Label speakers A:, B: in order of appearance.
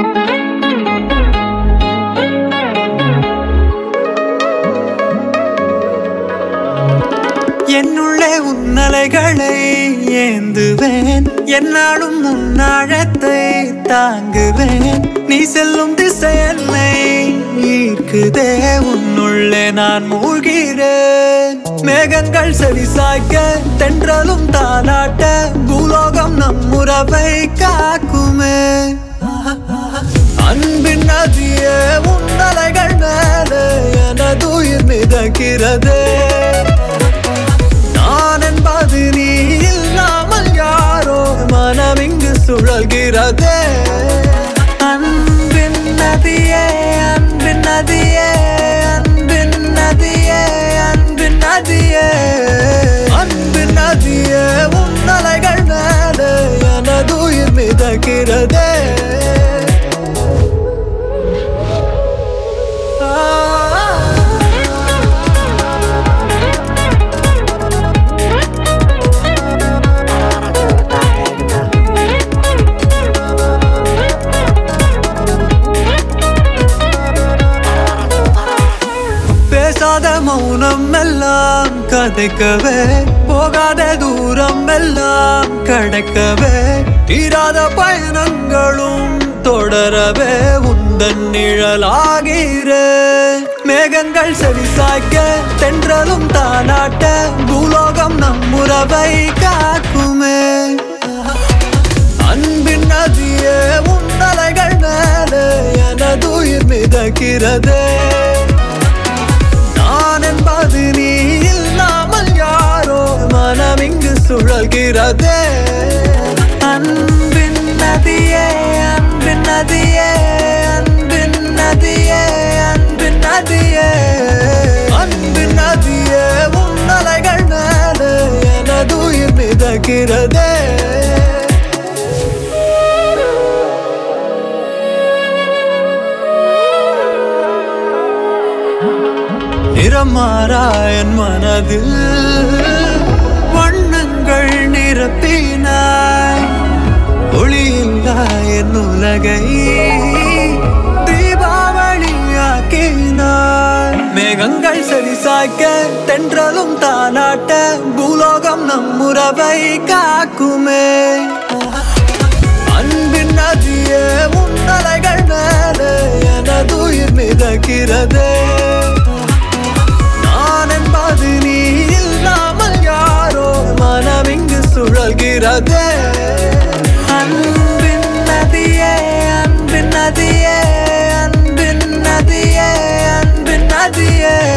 A: என்னுள்ளே உன்னலைகளை ஏந்துவேன் என்னாலும் முன்னாழத்தை தாங்குவேன் நீ செல்லும் திசை என்னை ஈர்க்குதே உன்னுள்ளே நான் மூழ்கிறேன் மேகங்கள் செவி சாய்க்க தென்றலும் தாலாட்ட பூலோகம் நம் உறவை காக்குமே அன்பின் நதியே உன்னலைகள் மேலே எனது உயிர் மிதக்கிறது நான் என்பது நீ இல்லாமல் யாரோ மனம் இங்கு சுழல்கிறதே அன்பின் நதியே அன்பின் நதியே அன்பின் நதியே அன்பின் நதியே அன்பின் நதியே உன்னலைகள் மேலே எனது உயிர் மிதக்கிறதே பேசாத மௌனம் எல்லாம் கதைக்கவே போகாத தூரம் எல்லாம் கடக்கவே தீராத பயணங்களும் தொடரவே உந்தன் நிழலாகிறேன் மேகங்கள் செவி சாய்க்க தென்றலும் தானாட்ட பூலோகம் நம் உறவை காக்குமே அன்பின் நதியே உன்னலைகள் மேலே எனது உயிர் மிதக்கிறதே நான் என்பது நீ இல்லாமல் யாரோ மனம் இங்கு சுழல்கிறதே அன்பின் நதியே அன்பின் நதியே அன்பின் நதியே அன்பின் நதியே அன்பின் நதியே உன்னலைகள் மேலே எனது உயிர் மிதக்கிறதே நிறமாறா என் மனதில் வண்ணங்கள் நிரப்பினாய் ஒளியில்லா என் உலகை தீபாவளியாக்கினாய் மேகங்கள் சரி சாய்க்க தென்றலும் தானாட்ட பூலோகம் நம் உறவை காக்குமே அன்பின் நதியே உன்னலைகள் மேலே எனது உயிர் மிதக்கிறதே நான் என்பது நீ இல்லாமல் யாரோ மனம் இங்கு சுழல்கிறதே அன்பின் நதியே அன்பின் நதியே அன்பின் நதியே அன்பின் நதியே